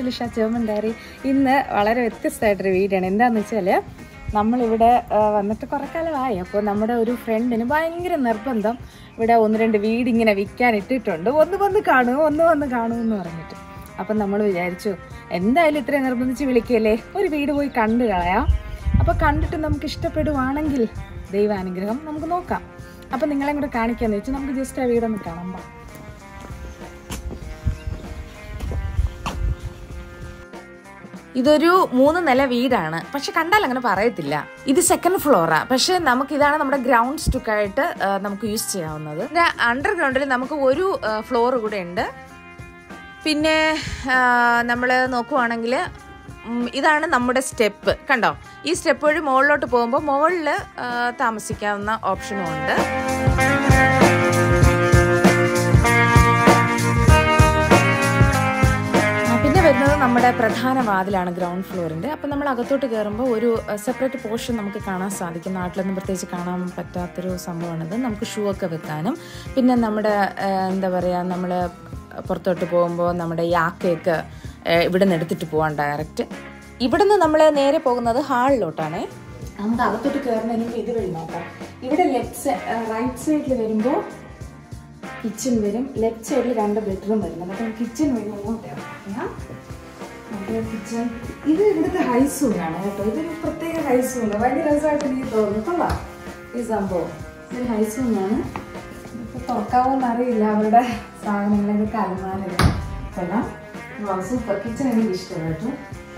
English ആ German diary ഇന്ന് വളരെ വ്യത്യസ്തമായിട്ടൊരു വീടാണ് എന്താണെന്ന് വെച്ചാൽ നമ്മളിവിടെ ആ, വന്നിട്ട് കുറേ കാലമായി അപ്പോൾ നമ്മുടെ ഒരു ഫ്രണ്ടിന് ഭയങ്കര നിർബന്ധം ഇവിടെ ഒന്ന് രണ്ട് വീട് ഇങ്ങനെ വിൽക്കാൻ ഇട്ടിട്ടുണ്ട് ഒന്ന് വന്ന് കാണൂ ഒന്ന് വന്ന് കാണൂ എന്ന് പറഞ്ഞിട്ട് അപ്പം നമ്മൾ വിചാരിച്ചു എന്തായാലും ഇത്രയും നിർബന്ധിച്ച് വിളിക്കല്ലേ ഒരു വീട് പോയി കണ്ടു കളയാം അപ്പോൾ കണ്ടിട്ട് നമുക്ക് ഇഷ്ടപ്പെടുവാണെങ്കിൽ ദൈവാനുഗ്രഹം നമുക്ക് നോക്കാം അപ്പം നിങ്ങളെ കൂടെ കാണിക്കാന്ന് വെച്ചാൽ നമുക്ക് ജസ്റ്റ് ആ വീടൊന്ന് കാണാം വാ. ഇതൊരു മൂന്ന് നില വീടാണ് പക്ഷെ കണ്ടാൽ അങ്ങനെ പറയത്തില്ല ഇത് സെക്കൻഡ് ഫ്ലോറാ പക്ഷെ നമുക്ക് ഇതാണ് നമ്മുടെ ഗ്രൗണ്ട് സ്റ്റുക്കായിട്ട് നമുക്ക് യൂസ് ചെയ്യാവുന്നത് അണ്ടർഗ്രൗണ്ടിൽ നമുക്ക് ഒരു ഫ്ലോർ കൂടെ ഉണ്ട് പിന്നെ നമ്മൾ നോക്കുവാണെങ്കിൽ ഇതാണ് നമ്മുടെ സ്റ്റെപ്പ് കണ്ടോ ഈ സ്റ്റെപ്പ് വഴി മുകളിലോട്ട് പോകുമ്പോൾ മുകളിൽ താമസിക്കാവുന്ന ഓപ്ഷനും ഉണ്ട് ആ, പിന്നെ വരുന്നത് നമ്മുടെ പ്രധാന വാതിലാണ് ഗ്രൗണ്ട് ഫ്ലോറിൻ്റെ അപ്പം നമ്മൾ അകത്തോട്ട് കയറുമ്പോൾ ഒരു സെപ്പറേറ്റ് പോർഷൻ നമുക്ക് കാണാൻ സാധിക്കും നാട്ടിലൊന്നും പ്രത്യേകിച്ച് കാണാൻ പറ്റാത്തൊരു സംഭവമാണിത് നമുക്ക് ഷൂ ഒക്കെ വെക്കാനും പിന്നെ നമ്മുടെ ആ, എന്താ പറയുക നമ്മൾ പുറത്തോട്ട് പോകുമ്പോൾ നമ്മുടെ യാക്കയൊക്കെ ആ, ഇവിടെ നിന്ന് എടുത്തിട്ട് പോകാൻ ഡയറക്റ്റ് ഇവിടെ നിന്ന് നമ്മൾ നേരെ പോകുന്നത് ഹാളിലോട്ടാണേ നമുക്ക് അകത്തോട്ട് കയറുന്നതിന് മുമ്പ് ഇത് വഴി നോക്കാം ഇവിടെ ലെഫ്റ്റ് സൈഡ് റൈറ്റ് സൈഡിൽ വരുമ്പോൾ കിച്ചൺ വരും ലെഫ്റ്റ് സൈഡിൽ രണ്ട് ബെഡ്റൂം വരുന്നുണ്ട് അപ്പം കിച്ചൺ വഴി അങ്ങോട്ടാണ് കിച്ചൺ ഇത് ഇവിടുത്തെ ഹൈസൂണാണ് കേട്ടോ ഇതൊരു പ്രത്യേക ഹൈസൂണ് ഭയങ്കര രസമായിട്ട് എനിക്ക് തോന്നുന്നു കൊള്ളാം ഈ സംഭവം ഇതൊരു ഹൈസൂണാണ് ഇപ്പൊ തുറക്കാവോന്ന് അറിയില്ല അവരുടെ സാധനങ്ങളൊക്കെ അലമാര കൊള്ളാം സൂപ്പർ കിച്ചൺ എനിക്ക് ഇഷ്ടപ്പെട്ടു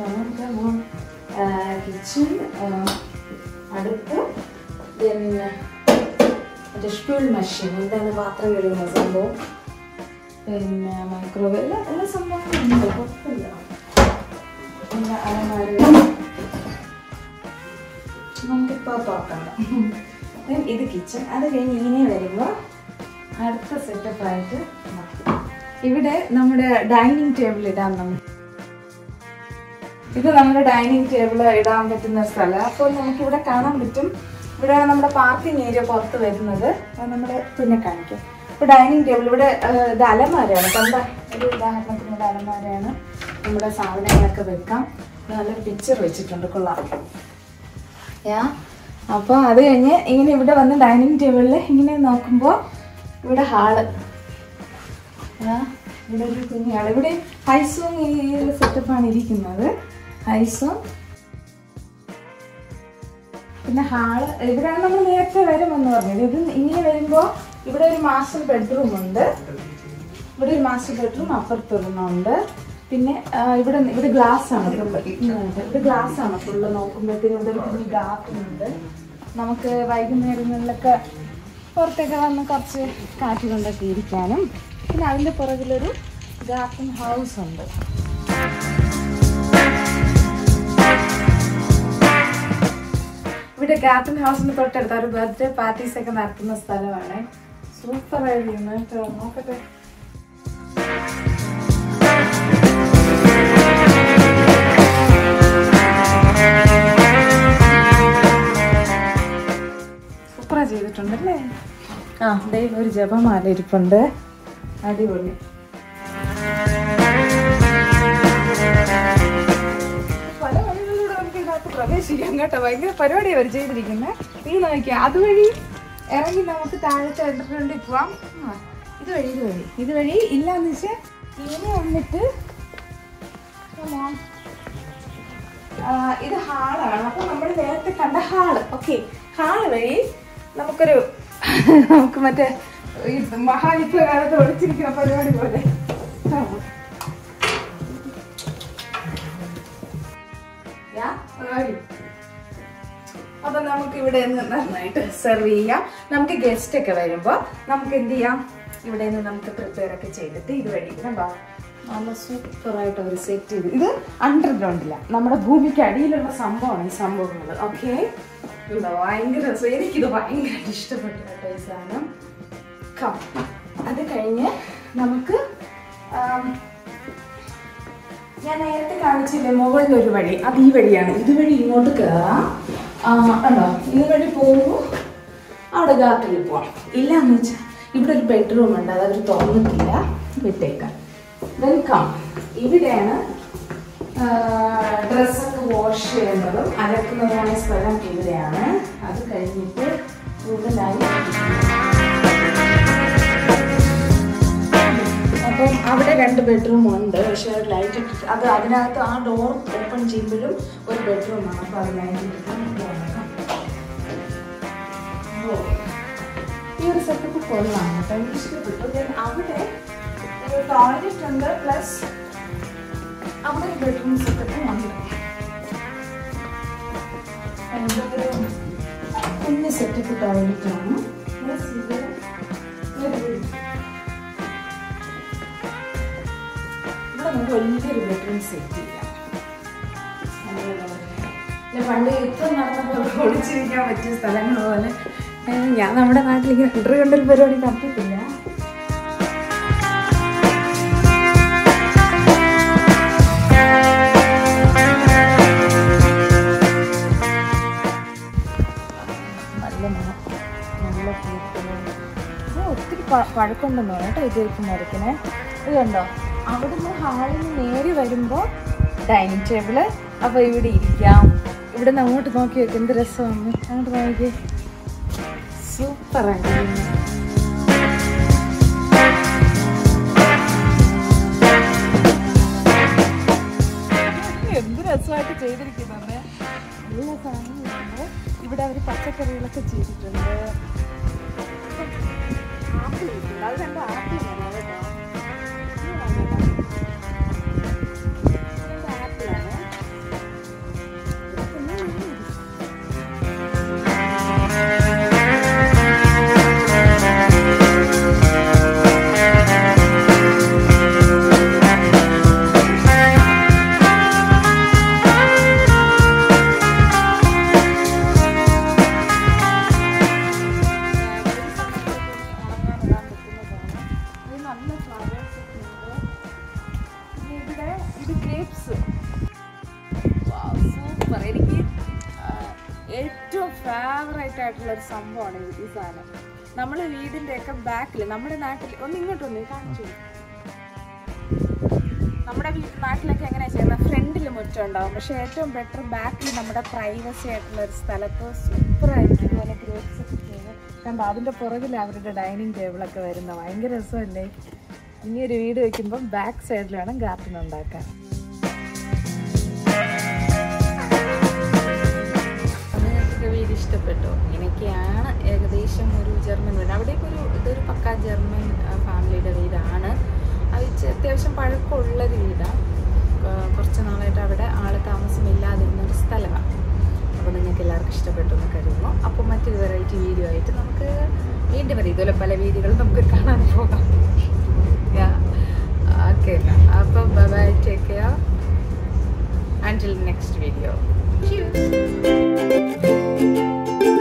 കിച്ചൺ അടുത്ത് പിന്നെ മറ്റേ സ്പൂൾ മെഷീൻ എന്താണ് പാത്രം കഴുകുന്ന സംഭവം പിന്നെ മൈക്രോവേവ് എല്ലാ എല്ലാ സംഭവങ്ങളും ഉണ്ട് കുഴപ്പമില്ല പിന്നെ അലമാര നമുക്കിപ്പോൾ തുറക്കണ്ട Then ഇത് കിച്ചൺ അത് കഴിഞ്ഞ് ഇങ്ങനെ വരുമ്പോൾ അടുത്ത സെറ്റപ്പ് ആയിട്ട് ഇവിടെ നമ്മുടെ ഡൈനിങ് ടേബിൾ ഇടാൻ നമ്മൾ ഇത് നമ്മുടെ ഡൈനിങ് ടേബിൾ ഇടാൻ പറ്റുന്ന സ്ഥലം അപ്പോൾ നമുക്ക് ഇവിടെ കാണാൻ പറ്റും ഇവിടെയാണ് നമ്മുടെ പാർക്കിംഗ് ഏരിയ പുറത്ത് വരുന്നത് അത് നമ്മൾ പിന്നെ കാണിക്കാം ഇപ്പോൾ ഡൈനിങ് ടേബിൾ ഇവിടെ ആ, ഇത് അലമാരയാണ് കണ്ട ഒരു ഉദാഹരണത്തിന് ഇവിടെ അലമാരയാണ് നമ്മുടെ സാധനങ്ങളൊക്കെ വെക്കാം ഇത് നല്ലൊരു പിക്ചർ വെച്ചിട്ടുണ്ട് കൊള്ളാം യാ അപ്പോൾ അത് കഴിഞ്ഞ് ഇങ്ങനെ ഇവിടെ വന്ന് ഡൈനിങ് ടേബിളിൽ ഇങ്ങനെ നോക്കുമ്പോൾ ഇവിടെ ഹാള് ആ, ഇവിടെ ഒരു കുഞ്ഞാള് ഇവിടെ ഹൈസും ഈ ഒരു സെറ്റപ്പാണ് ഇരിക്കുന്നത് ഹൈസും പിന്നെ ഹാള് ഇവിടെയാണ് നമ്മൾ നേരത്തെ വരുമെന്ന് പറഞ്ഞത് ഇത് ഇങ്ങനെ വരുമ്പോൾ ഇവിടെ ഒരു മാസ്റ്റർ ബെഡ്റൂം ഉണ്ട് ഇവിടെ ഒരു മാസ്റ്റർ ബെഡ്റൂം അപ്പുറത്തൊരെണ്ണമുണ്ട് പിന്നെ ആ, ഇവിടെ ഇവിടെ ഗ്ലാസ് ആണ് full. ഇങ്ങോട്ട്. ഇവിടെ ഗ്ലാസ് ആണ് ഫുള്ള് നോക്കുമ്പോഴത്തേനും ഇവിടെ ഒരു കുഞ്ഞ് ഗാർഡൻ ഉണ്ട് നമുക്ക് വൈകുന്നേരങ്ങളിലൊക്കെ പുറത്തൊക്കെ വന്ന് കുറച്ച് കാറ്റ് കൊണ്ടൊക്കെ ഇരിക്കാനും പിന്നെ അതിൻ്റെ പുറകിലൊരു ഗാർഡൻ ഹൗസ് ഉണ്ട് ഇവിടെ ഗാർഡൻ ഹൗസിന് തൊട്ടടുത്ത് ഒരു ബർത്ത്ഡേ പാർട്ടീസ് ഒക്കെ നടത്തുന്ന സ്ഥലമാണ് സൂപ്പർ ആയിരുന്നു കേട്ടോ നോക്കട്ടെ സൂപ്പറാ ചെയ്തിട്ടുണ്ടല്ലേ ആ ദേ ഒരു ജപമാല ഇരിപ്പുണ്ട് അടിപൊളി പല വഴികളിലൂടെ നമുക്ക് ഇതിനകത്ത് പ്രവേശിക്കാം കേട്ടോ ഭയങ്കര പരിപാടിയാണ് അവർ ചെയ്തിരിക്കുന്നത് നീ നോക്കിയാ അതുവഴി ഇറങ്ങി നമുക്ക് താഴത്തെ എൻ്റർഫ്രണ്ടിൽ പോവാം ആ, ഇതുവഴി ഇതുവഴി ഇതുവഴി ഇല്ലാന്ന് വെച്ചാൽ ഇങ്ങനെ വന്നിട്ട് come on. ആ, ഇത് ഹാളാണ് അപ്പൊ നമ്മൾ നേരത്തെ കണ്ട ഹാള് ഓക്കെ ഹാള് വഴി നമുക്കൊരു നമുക്ക് മറ്റേ ഈ മഹായുദ്ധകാലത്ത് ഒളിച്ചിരിക്കുന്ന പരിപാടി പോലെ ആ. Yeah, ready. അപ്പൊ നമുക്ക് ഇവിടെ നിന്ന് നന്നായിട്ട് സെർവ് ചെയ്യാം നമുക്ക് ഗസ്റ്റ് ഒക്കെ വരുമ്പോ നമുക്ക് എന്ത് ചെയ്യാം ഇവിടെ നിന്ന് നമുക്ക് പ്രിപ്പയർ ഒക്കെ ചെയ്തിട്ട് ഇതുവഴി കണ്ടോ നല്ല സൂപ്പർ ആയിട്ട് അവർ സെറ്റ് ചെയ്ത് ഇത് അണ്ടർഗ്രൗണ്ടില്ല നമ്മുടെ ഭൂമിക്ക് അടിയിലുള്ള സംഭവമാണ് ഈ സംഭവങ്ങൾ ഓക്കെ ഭയങ്കര രസം എനിക്കിത് ഭയങ്കരമായിട്ട് ഇഷ്ടപ്പെട്ടു കേട്ടോ ഈ സാധനം കം അത് കഴിഞ്ഞ് നമുക്ക് ആം, ഞാൻ നേരത്തെ കാണിച്ചില്ലേ മുകളിൽ ഒരു വഴി അത് ഈ വഴിയാണ് ഇതുവഴി ഇങ്ങോട്ട് കയറാം ആ, കണ്ടോ ഇതുവഴി പോകുമ്പോൾ അവിടെ ഗാർഡനിൽ പോവാം ഇല്ല എന്ന് വെച്ചാൽ ഇവിടെ ഒരു ബെഡ്റൂം ഉണ്ട് അത് അവർ തുറന്നിട്ടില്ല വിട്ടേക്കാം വെൽക്കം ഇവിടെയാണ് ഡ്രസ്സൊക്കെ വാഷ് ചെയ്യുന്നതും അലക്കുന്നതുമായ സ്ഥലം ഇവിടെയാണ് അത് കഴിഞ്ഞിട്ട് കൂടുതലായി അപ്പം അവിടെ രണ്ട് ബെഡ്റൂം ഉണ്ട് പക്ഷേ ലൈറ്റ് ഇട്ടിട്ട് അത് അതിനകത്ത് ആ ഡോർ ഓപ്പൺ ചെയ്യുമ്പോഴും ഒരു ബെഡ്റൂമാണ് അപ്പോൾ അത് ലൈറ്റ് ഇട്ടിട്ട് നമുക്ക് നോക്കാം. ഓ, ഈ ഒരു സെറ്റപ്പ് കൊള്ളാം കേട്ടോ എനിക്ക് ഇഷ്ടപ്പെട്ടു Then അവിടെ ഒരു ടോയ്ലറ്റ് ഉണ്ട് പ്ലസ് അവിടെ ഒരു ബെഡ്റൂം സെറ്റപ്പും ഉണ്ട് ഇതൊരു കുഞ്ഞ് സെറ്റപ്പ് ടോയ്ലറ്റ് ആണ് പ്ലസ് ഇത് ഒരു ഇവിടെ നമുക്ക് വലിയൊരു ബെഡ്റൂം സെറ്റ് ചെയ്യാം അല്ല പണ്ട് യുദ്ധം നടന്നപ്പോൾ ഒളിച്ചിരിക്കാൻ പറ്റിയ സ്ഥലങ്ങൾ പോലെ ഏ, ഞാൻ നമ്മുടെ നാട്ടിൽ ഇങ്ങനെ അണ്ടർ കണ്ടൽ പരിപാടി നടത്തിയിട്ടില്ല നല്ല മണം നല്ല പൂക്കള് ഇത് ഒത്തിരി പ- പഴക്കമുണ്ടെന്ന് തോന്നുന്നു കേട്ടോ ഇത് വെച്ച് മരത്തിന് ഇത് കണ്ടോ അവിടുന്ന് ഹാളിൽ നിന്ന് നേരി വരുമ്പോൾ ഡൈനിങ് ടേബിള് അപ്പോൾ ഇവിടെ ഇരിക്കാം ഇവിടെ നിന്ന് അങ്ങോട്ട് നോക്കി വെക്കും എന്ത് രസമാണ് അങ്ങോട്ട് നോക്കി സൂപ്പറാണ് എന്ത് രസമായിട്ട് ചെയ്തിരിക്കുന്നുണ്ട് നല്ല സാധനങ്ങളുണ്ട് ഇവിടെ അവർ പച്ചക്കറികളൊക്കെ ചെയ്തിട്ടുണ്ട് ആപ്പിൾ ഇരിക്കുന്നു. അത് കണ്ട ആപ്പിൾ വേണം കേട്ടോ ഇത് വേണം. ഇത് ആപ്പിളാണ്. പിന്നെ ഇങ്ങനെ ഇരിക്കും. സൂപ്പർ എനിക്ക് ആ, ഏറ്റവും ഫേവറേറ്റ് ആയിട്ടുള്ള ഒരു സംഭവമാണ് ഇത് ഈ സാധനം നമ്മൾ വീടിന്റെ ഒക്കെ ബാക്കിൽ നമ്മുടെ നാട്ടിൽ ഒന്ന് ഇങ്ങോട്ട് വന്നേ കാണിച്ചു നമ്മുടെ വീട്ടിൽ നാട്ടിലൊക്കെ എങ്ങനെയാ ചെയ്യുന്നത് ഫ്രണ്ടിൽ മുറ്റം ഉണ്ടാവും പക്ഷെ ഏറ്റവും ബെറ്റർ ബാക്കിൽ നമ്മുടെ പ്രൈവസി ആയിട്ടുള്ള ഒരു സ്ഥലത്ത് സൂപ്പറായിരിക്കും ഇതുപോലെ ഗ്രൂപ്പ്സ് ഒക്കെ ചെയ്ത് കണ്ടോ അതിൻ്റെ പുറകിൽ അവരുടെ ഡൈനിങ് ടേബിളൊക്കെ വരുന്നത് ഭയങ്കര രസമല്ലേ ഇനി ഒരു വീട് വെക്കുമ്പോൾ ബാക്ക് സൈഡിൽ വേണം ഗാർഡൻ ഉണ്ടാക്കാൻ നിങ്ങൾക്ക് വീട് ഇഷ്ടപ്പെട്ടോ ഇങ്ങനെയൊക്കെയാണ് ഏകദേശം ഒരു ജർമ്മൻ വീട് അവിടേക്ക് ഒരു ഇതൊരു പക്ക ജർമ്മൻ ആ, ഫാമിലിയുടെ വീടാണ് അത് ഇച്ചി അത്യാവശ്യം പഴക്കമുള്ളൊരു വീടാണ് കുറച്ച് നാളായിട്ട് അവിടെ ആൾ താമസമില്ലാതിരുന്ന ഒരു സ്ഥലമാണ് അപ്പോൾ നിങ്ങൾക്ക് എല്ലാവർക്കും ഇഷ്ടപ്പെട്ടു എന്ന് കരുതുന്നു അപ്പോൾ മറ്റൊരു വെറൈറ്റി വീഡിയോ ആയിട്ട് നമുക്ക് വീണ്ടും വരും ഇതുപോലെ പല വീഡിയോകളും നമുക്ക് കാണാൻ പോകാം ഓക്കെ അപ്പോൾ bye take care until next video. Cheers.